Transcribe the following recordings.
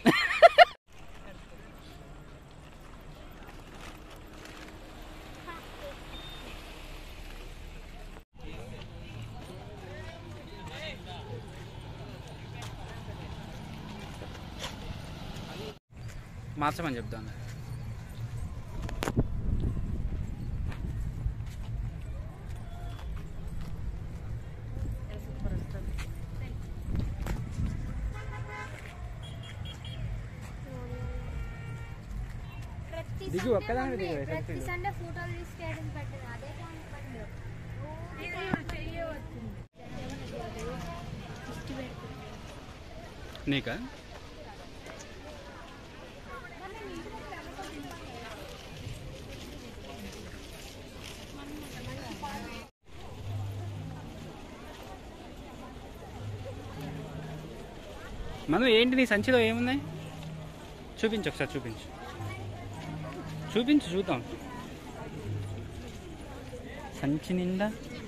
మార్చమని చెప్తాను ప్రతి దిగు, సండే ఒక్కదానివే మమ్మీ, దిగు, ప్రతి సెల్ఫీలు. సండే ఫోటోలు తీసుకెళ్ళడం పెట్టదు అదే కానీ పని నీకా మనం ఏంటి నీ సంచిలో ఏమున్నాయి చూపించు ఒకసారి చూపించు చూపించు చూద్దాం సంచి నిండా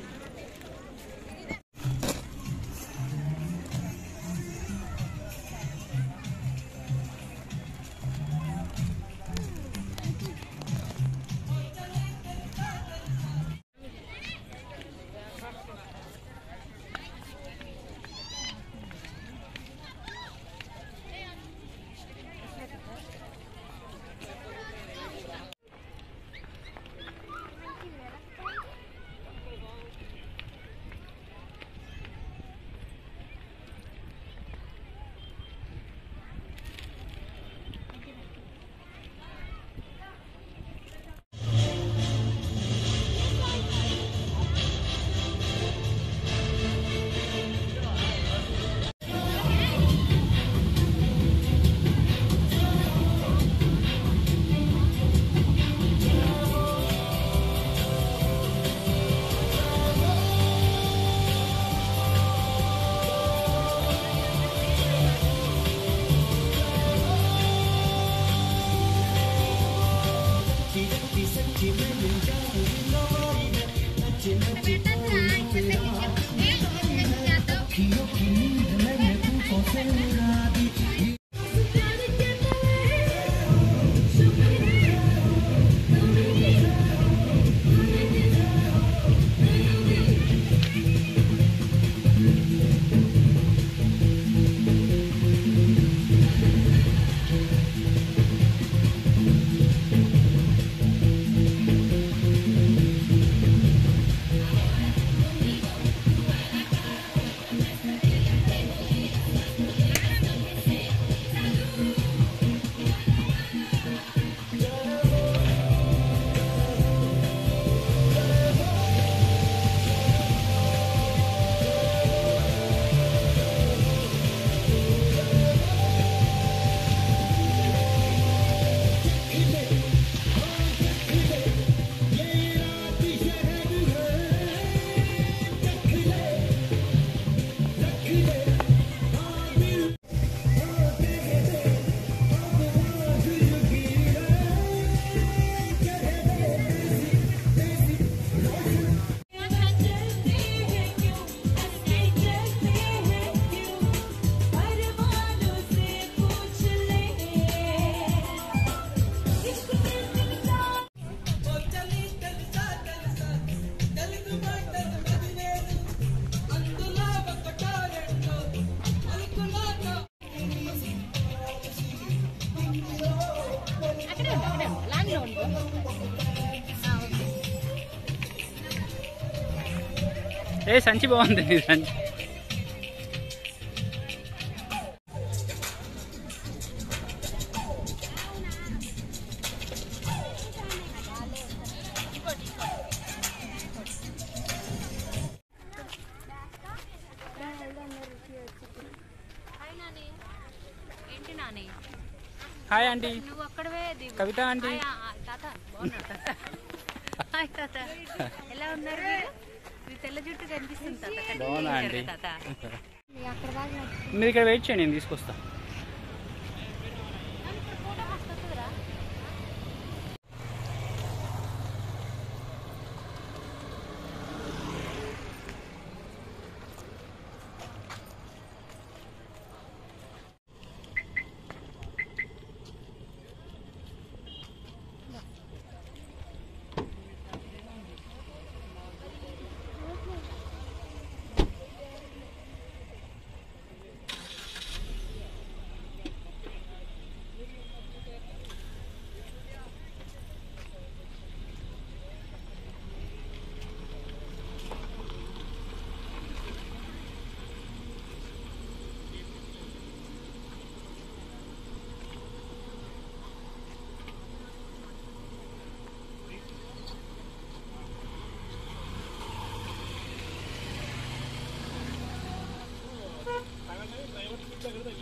ఏ సంచి బాగుంది నీ సంచి ఏంటి నాని హాయ్ ఆంటీ నువ్వు అక్కడవే దిగు. కవిత ఆంటీ హాయ్, ఆ, తాత బాగున్నా తాత హాయ్ తాత ఎలా ఉన్నారు మీరు మీ తెల్ల జుట్టు కనిపిస్తుంది తాత కటింగ్ బాగున్నా ఆంటీ చేశారా తాత అక్కడ దాకా నడుచుకుంటూ మీరు ఇక్కడ వెయిట్ చేయండి నేను తీసుకొస్తా ఫోటో వస్తుందిరా ఇట్లా కడతా